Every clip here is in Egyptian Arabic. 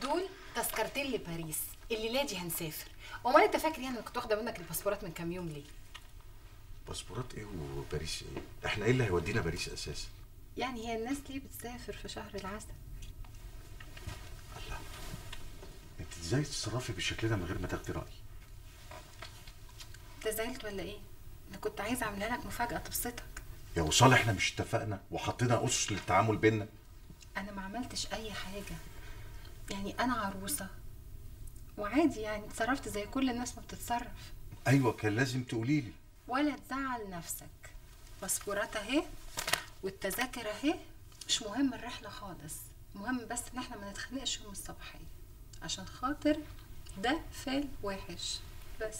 دول تذكرتين لباريس الليله دي هنسافر امال انت فاكر يعني انا كنت واخده منك الباسبورات من كام يوم ليه باسبورات ايه وباريس ايه احنا ايه اللي هيودينا باريس اساسا يعني هي الناس ليه بتسافر في شهر العسل انت ازاي تتصرفي بالشكل ده من غير ما تاخدي رايي انت زعلت ولا ايه انا كنت عايزه اعملها لك مفاجاه تبسطك يا وصال احنا مش اتفقنا وحطينا اسس للتعامل بينا انا ما عملتش اي حاجه يعني انا عروسه وعادي يعني اتصرفت زي كل الناس ما بتتصرف ايوه كان لازم تقولي لي ولا تزعل نفسك باسبورات اهي والتذاكر اهي مش مهم الرحله خالص مهم بس ان احنا ما نتخانقش يوم الصباحيه عشان خاطر ده فال وحش بس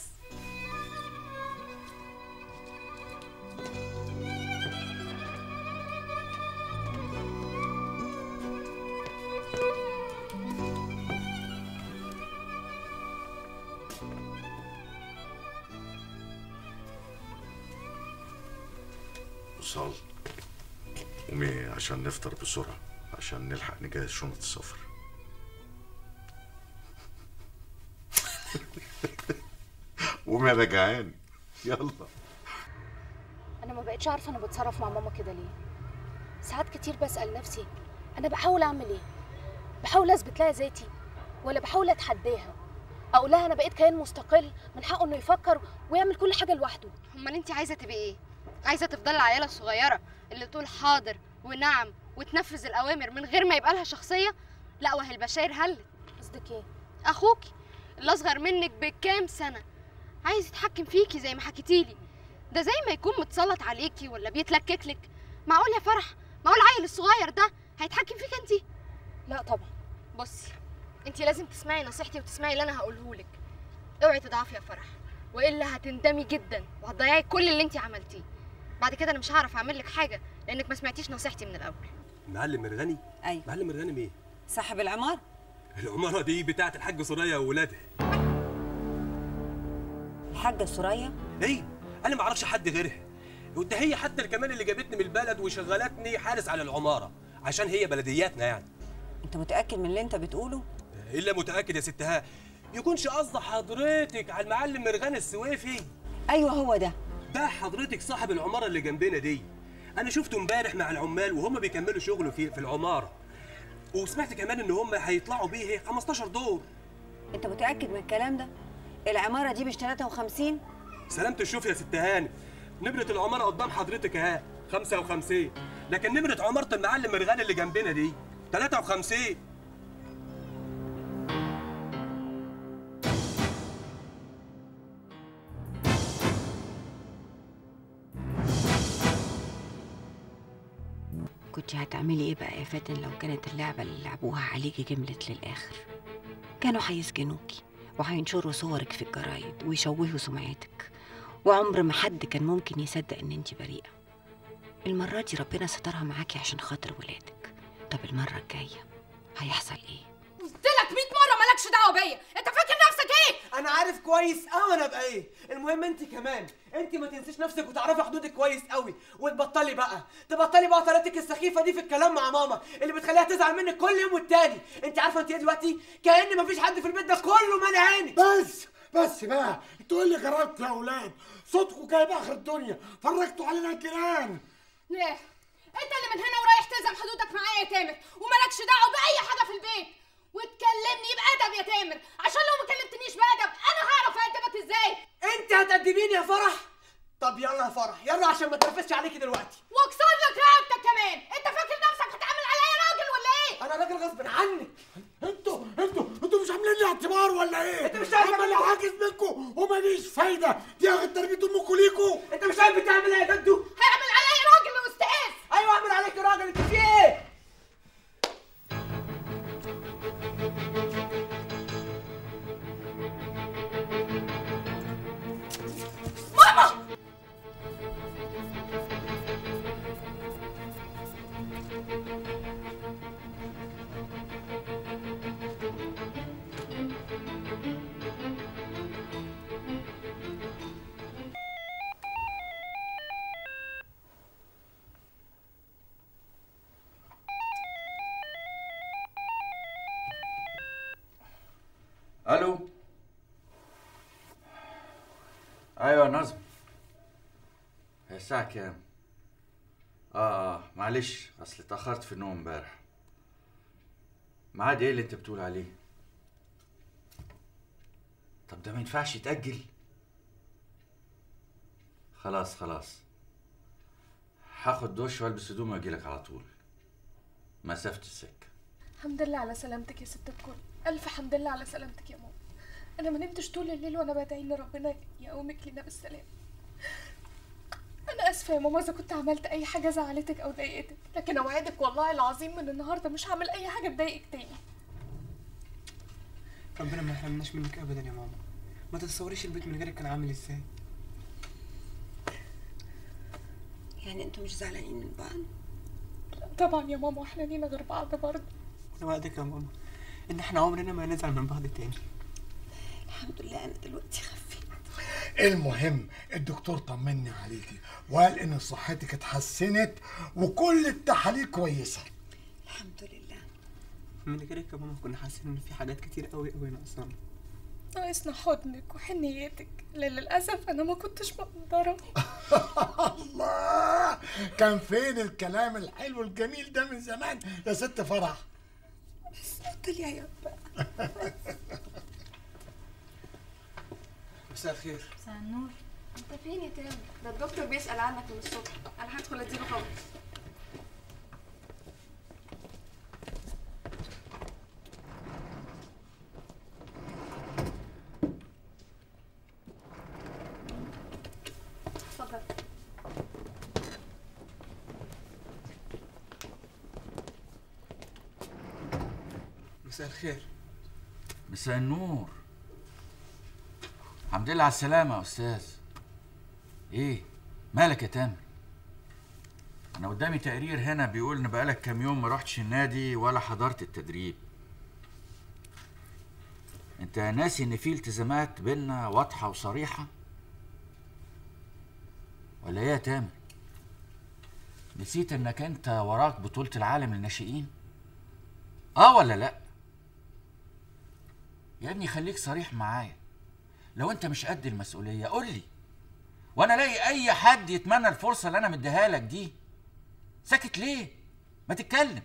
وصال قومي عشان نفطر بسرعه عشان نلحق نجهز شنط السفر قومي انا جعان يلا انا ما بقتش عارفه انا بتصرف مع ماما كده ليه ساعات كتير بسال نفسي انا بحاول اعمل ايه بحاول اثبت لها ذاتي ولا بحاول اتحداها اقول لها انا بقيت كيان مستقل من حقه انه يفكر ويعمل كل حاجه لوحده امال انت عايزه تبقي ايه عايزه تفضلي العيله الصغيره اللي تقول حاضر ونعم وتنفذ الاوامر من غير ما يبقى لها شخصيه لا وهي البشاير هلت قصدك ايه اخوكي اللي اصغر منك بكام سنه عايز يتحكم فيكي زي ما حكيتيلي ده زي ما يكون متسلط عليكي ولا بيتلكك لك معقول يا فرح معقول العيل الصغير ده هيتحكم فيك انت لا طبعا بصي انت لازم تسمعي نصيحتي وتسمعي اللي انا هقوله لك اوعي تضعفي يا فرح والا هتندمي جدا وهتضيعي كل اللي انت عملتيه بعد كده انا مش هعرف اعمل لك حاجه لانك ما سمعتيش نصيحتي من الاول معلم مرغني ايوه معلم مرغني مين صاحب العمارة العماره دي بتاعه الحاج سوريا وولادها الحاجة سوريا ايه انا ما اعرفش حد غيرها وده هي حتى اللي كمان اللي جابتني من البلد وشغلتني حارس على العماره عشان هي بلدياتنا يعني انت متأكد من اللي انت بتقوله الا متاكد يا ستها يكونش قصد حضرتك على المعلم مرغني السويفي ايوه هو ده ده حضرتك صاحب العماره اللي جنبنا دي انا شفته امبارح مع العمال وهم بيكملوا شغله في في العماره وسمعت كمان ان هم هيطلعوا بيه 15 دور انت متأكد من الكلام ده العمارة دي مش 53 سلامة الشوف يا ست هاني نمرة العمارة قدام حضرتك اهي 55 لكن نمرة عمارة المعلم مرغني اللي جنبنا دي 53 كنت هتعملي ايه بقى يا فاتن لو كانت اللعبة اللي لعبوها عليكي كملت للآخر كانوا هيسجنوكي وهينشروا صورك في الجرايد ويشوهوا سمعتك وعمر ما حد كان ممكن يصدق ان انت بريئة المرة دي ربنا سترها معاكي عشان خاطر ولادك طب المرة الجاية هيحصل ايه قلت لك 100 مره مالكش دعوه بيا انت فاكر نفسك ايه انا عارف كويس قوي انا ابقى ايه المهم انت كمان انت ما تنسيش نفسك وتعرفي حدودك كويس قوي وتبطلي بقى تبطلي بقى طريقتك السخيفه دي في الكلام مع ماما اللي بتخليها تزعل منك كل يوم والتاني انت عارفه انت ايه دلوقتي كأن مفيش حد في البيت ده كله مالي عينك بس بس بقى انتوا اللي جربتوا يا اولاد صوتكم جايب اخر الدنيا فرجتوا علينا الجيران ليه انت اللي من هنا ورايح تلزم حدودك معايا يا تامر ومالكش دعوه باي حاجه في البيت وتكلمني بادب يا تامر عشان لو ما كلمتنيش بادب انا هعرف ادبك ازاي انت هتقدميني يا فرح طب يلا يا فرح يلا عشان ما تنرفزش عليكي دلوقتي واكسر لك رقبتك كمان انت فاكر نفسك هتعمل عليا راجل ولا ايه انا راجل غصب عنك انتوا انتوا انتوا مش عاملين لي اعتبار ولا ايه؟ انت مش عارف انا اللي عاجز منكم وماليش فايده دي اخد تربيه امكم ليكوا انت مش عارف بتعمل ايه يا جدو هيعمل عليا راجل يا استاذ ايوه اعمل عليك راجل انت في ايه ماما يا نظم هي الساعة كام؟ اه اه معلش اصل اتأخرت في النوم امبارح ميعاد ايه اللي انت بتقول عليه؟ طب ده ما ينفعش يتأجل خلاص خلاص هاخد دش والبس هدومي واجيلك على طول مسافة السكة الحمد لله على سلامتك يا ست الكل الف حمد لله على سلامتك يا ماما انا ما نمتش طول الليل وانا بدعي ان ربنا يقومك لنا بالسلام انا اسفه يا ماما اذا كنت عملت اي حاجه زعلتك او ضايقتك لكن اوعدك والله العظيم من النهارده مش هعمل اي حاجه تضايقك تاني ربنا ما يحرمناش منك ابدا يا ماما ما تتصوريش البيت من غيرك كان عامل ازاي يعني انتوا مش زعلانين من بعض طبعا يا ماما احنا لينا غير بعض برضه انا وعدك يا ماما ان احنا عمرنا ما نزعل من بعض تاني الحمد لله انا دلوقتي خفيت المهم الدكتور طمني عليكي وقال ان صحتك اتحسنت وكل التحاليل كويسه الحمد لله من غيرك يا ماما كنا حاسين ان في حاجات كتير قوي قوي ناقصانا ناقصنا حضنك وحنيتك اللي للاسف انا ما كنتش مقدره الله كان فين الكلام الحلو الجميل ده من زمان يا ست فرح بس بطل يا بقى مساء الخير مساء النور انت فين يا تامر ده الدكتور بيسأل عنك من الصبح انا هدخل اديله خبر اتفضل مساء الخير مساء النور الحمد لله على السلامة يا أستاذ إيه؟ مالك يا تامر؟ أنا قدامي تقرير هنا بيقول إن بقالك كام يوم ما رحتش النادي ولا حضرت التدريب. أنت ناسي إن في التزامات بينا واضحة وصريحة؟ ولا إيه يا تامر؟ نسيت إنك أنت وراك بطولة العالم للناشئين؟ آه ولا لأ؟ يا ابني خليك صريح معايا لو انت مش قد المسؤوليه قول لي وانا الاقي اي حد يتمنى الفرصه اللي انا مديها لك دي ساكت ليه ما تتكلم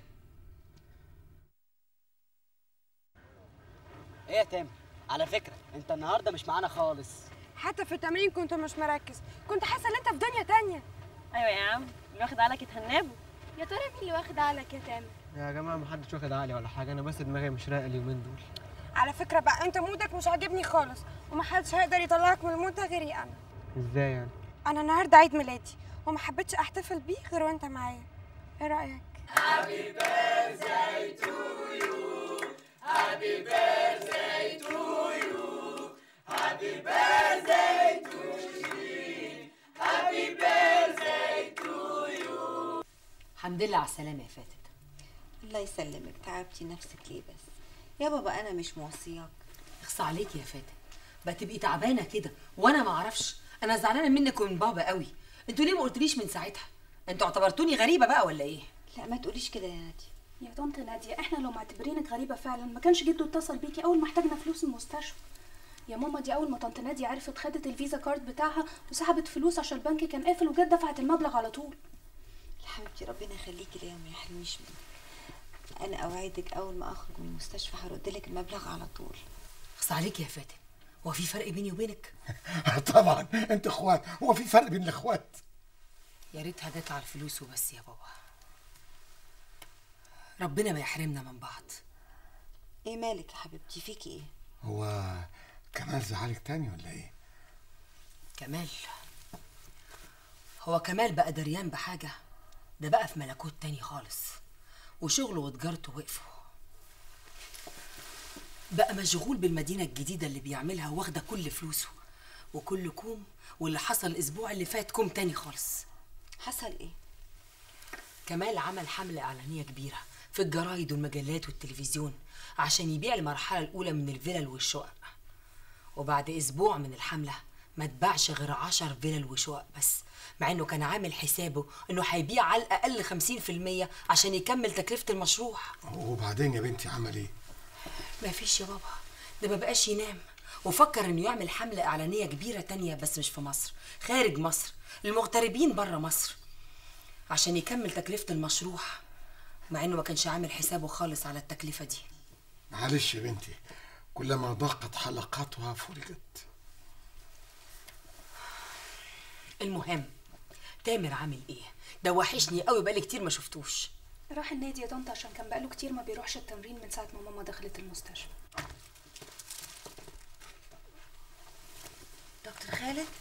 ايه يا تامر على فكره انت النهارده مش معانا خالص حتى في التمرين كنت مش مركز كنت حاسه ان انت في دنيا تانية ايوه يا عم اللي واخد عليك يتهنبه يا ترى مين اللي واخد عليك يا تامر يا جماعه ما حدش واخد عقلي ولا حاجه انا بس دماغي مش رايقه اليومين دول على فكره بقى انت مودك مش عاجبني خالص ومحدش هيقدر يطلعك من المود ده غيري انا ازاي يعني انا النهارده عيد ميلادي وما حبيتش احتفل بيه غير وانت معايا ايه رايك Happy birthday to you. Happy birthday to you. Happy birthday to you. Happy birthday to you. الحمد لله على السلامة يا فاتن الله يسلمك تعبتي نفسك ليه بس يا بابا انا مش موصياك اخصى عليك يا فاتن بقى تبقي تعبانة كده وانا ما اعرفش انا زعلانة منك ومن بابا قوي انتوا ليه ما قلتليش من ساعتها انتوا اعتبرتوني غريبة بقى ولا ايه لا ما تقوليش كده يا نادي يا طنط نادية احنا لو معتبرينك غريبة فعلا ما كانش جده اتصل بيكي اول ما احتاجنا فلوس المستشفى يا ماما دي اول ما طنط نادية عرفت خدت الفيزا كارد بتاعها وسحبت فلوس عشان البنك كان قافل وجت دفعت المبلغ على طول يا حبيبتي ربنا يخليكي ليا وما يحرمنيش منك انا اوعدك اول ما اخرج من المستشفى هرد لك المبلغ على طول اخصى عليك يا فاتن هو في فرق بيني وبينك طبعا انت اخوات هو في فرق بين الاخوات يا ريتها جت على الفلوس وبس يا بابا ربنا ما يحرمنا من بعض ايه مالك يا حبيبتي فيكي ايه هو كمال زعلك تاني ولا ايه كمال هو كمال بقى دريان بحاجة ده بقى في ملكوت تاني خالص وشغله وتجارته وقفوا بقى مشغول بالمدينة الجديدة اللي بيعملها واخدة كل فلوسه وكل كوم واللي حصل الأسبوع اللي فات كوم تاني خالص حصل ايه كمال عمل حملة إعلانية كبيرة في الجرايد والمجلات والتلفزيون عشان يبيع المرحلة الأولى من الفلل والشقق وبعد أسبوع من الحملة ما اتباعش غير عشر فلل وشقق بس مع إنه كان عامل حسابه إنه هيبيع على الأقل خمسين في المية عشان يكمل تكلفة المشروع وبعدين يا بنتي عمل ايه ما فيش يا بابا ده ما بقاش ينام وفكر انه يعمل حملة اعلانية كبيرة تانية بس مش في مصر خارج مصر المغتربين بره مصر عشان يكمل تكلفة المشروع مع انه ما كانش عامل حسابه خالص على التكلفة دي معلش يا بنتي كلما ضاقت حلقاتها فرجت المهم تامر عامل ايه ده وحشني قوي بقالي كتير ما شفتوش راح النادي يا طنط عشان كان بقاله كتير ما بيروحش التمرين من ساعة ما ماما دخلت المستشفى دكتور خالد